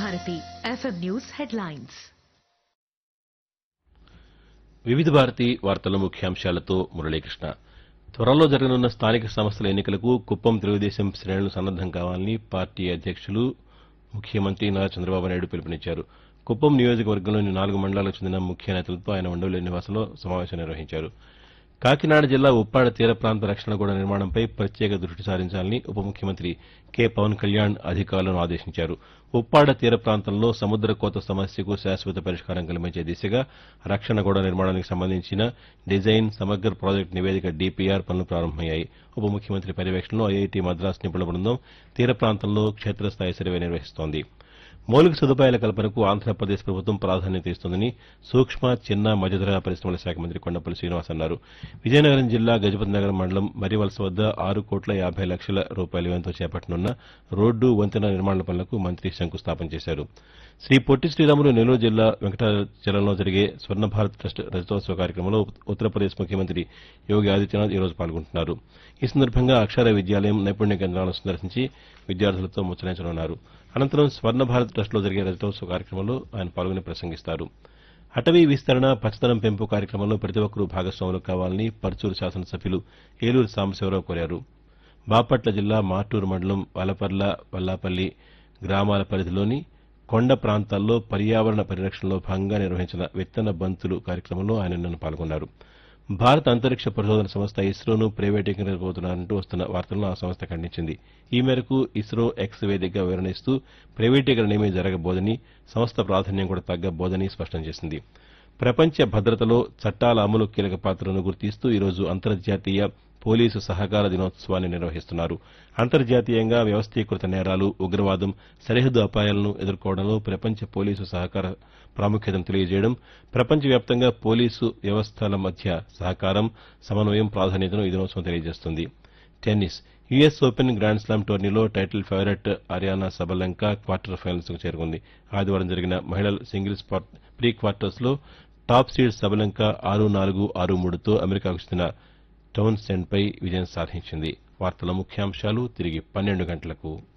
Bharati FM news headlines వివిధ భారతి వార్తల ముఖ్యాంశాలతో మురళీకృష్ణ త్వరలో జరగనున్న స్థానిక సంస్థల ఎన్నికలకు కుప్పం తెలుగుదేశం శ్రేణులు సన్నద్దం కావాలని పార్టీ అధ్యక్షులు ముఖ్యమంత్రి నారా చంద్రబాబు నాయుడు పిలుపునిచ్చారు కుప్పం నియోజకవర్గంలోని నాలుగు మండలాలకు చెందిన ముఖ్య నేతలతో ఆయన ఉండవల్లి నివాసంలో సమావేశం నిర్వహించారు కాకినాడ జిల్లా ఉప్పాడ తీర ప్రాంత రక్షణ గోడ నిర్మాణంపై ప్రత్యేక దృష్టి సారించాలని ఉప ముఖ్యమంత్రి కె పవన్ కళ్యాణ్ అధికారులను ఆదేశించారు ఉప్పాడ తీర ప్రాంతంలో సముద్ర కోత సమస్యకు శాశ్వత పరిష్కారం కల్పించే దిశగా రక్షణ గోడ నిర్మాణానికి సంబంధించిన డిజైన్ సమగ్ర ప్రాజెక్టు నివేదిక డీపీఆర్ పనులు ప్రారంభమయ్యాయి ఉప ముఖ్యమంత్రి పర్యవేక్షణలో ఐఐటీ మద్రాస్ నిపుణుల బృందం తీర ప్రాంతంలో క్షేత్రస్థాయి సర్వే నిర్వహిస్తోంది మౌలిక సదుపాయాల కల్పనకు ఆంధ్రప్రదేశ్ ప్రభుత్వం ప్రాధాన్యత ఇస్తోందని సూక్ష్మ చిన్న మధ్యతరహా పరిశ్రమల శాఖ మంత్రి కొండపల్లి శ్రీనివాస్ అన్నారు విజయనగరం జిల్లా గజపతి నగరం మండలం మరివలస వద్ద ఆరు కోట్ల యాభై లక్షల రూపాయల వ్యయంతో చేపట్టనున్న రోడ్డు వంతెన నిర్మాణ పనులకు మంత్రి శంకుస్థాపన చేశారు శ్రీ పొట్టి శ్రీరాములు నెల్లూరు జిల్లా వెంకటాచలంలో జరిగే స్వర్ణ భారత్ ట్రస్ట్ రజతోత్సవ కార్యక్రమంలో ఉత్తరప్రదేశ్ ముఖ్యమంత్రి యోగి ఆదిత్యనాథ్ ఈ రోజు పాల్గొంటున్నారు ఈ సందర్భంగా అక్షర విద్యాలయం నైపుణ్య కేంద్రాలను సందర్శించి విద్యార్థులతో ముచ్చరించనున్నారు అనంతరం స్వర్ణ భారత్ ట్రస్ట్లో జరిగే రజతోత్సవ కార్యక్రమంలో ఆయన పాల్గొని ప్రసంగిస్తారు అటవీ విస్తరణ పచ్చదనం పెంపు కార్యక్రమంలో ప్రతి ఒక్కరూ భాగస్వాములు కావాలని పర్చూరు శాసనసభ్యులు ఏలూరు సాంబశివరావు కోరారు బాపట్ల జిల్లా మార్టూరు మండలం వలపర్ల వల్లాపల్లి గ్రామాల పరిధిలోని కొండ ప్రాంతాల్లో పర్యావరణ పరిరక్షణలో భాగంగా నిర్వహించిన విత్తన బంతులు కార్యక్రమంలో ఆయన నిన్న పాల్గొన్నారు భారత అంతరిక్ష పరిశోధన సంస్థ ఇస్రోను ప్రైవేటీకరించబోతున్నారంటూ వస్తున్న వార్తలను ఆ సంస్థ ఖండించింది ఈ మేరకు ఇస్రో ఎక్స్ వేదికగా వివరణిస్తూ ప్రైవేటీకరణ ఏమీ జరగబోదని సంస్థ ప్రాధాన్యం కూడా తగ్గబోదని స్పష్టం చేసింది ప్రపంచ భద్రతలో చట్టాల అమలు కీలక పాత్రను గుర్తిస్తూ ఈరోజు అంతర్జాతీయ పోలీసు సహకార దినోత్సవాన్ని నిర్వహిస్తున్నారు అంతర్జాతీయంగా వ్యవస్థీకృత నేరాలు ఉగ్రవాదం సరిహద్దు అపాయాలను ఎదుర్కోవడంలో ప్రపంచ పోలీసు సహకార ప్రాముఖ్యతను తెలియజేయడం ప్రపంచవ్యాప్తంగా పోలీసు వ్యవస్థల మధ్య సహకారం సమన్వయం ప్రాధాన్యతను ఈ దినోత్సవం తెలియజేస్తుంది tennis US open grand slam టోర్నీలో title favourite Aryna Sabalenka quarter finals కు చేరుకుంది ఆదివారం జరిగిన మహిళల సింగిల్స్ ప్రీ క్వార్టర్స్ లో టాప్ సీడ్ సబలంక ఆరు నాలుగు ఆరు మూడుతో అమెరికాకు చెందిన టౌన్ సెండ్ పై విజయం సాధించింది వార్తల ముఖ్యాంశాలు తిరిగి పన్నెండు గంటలకు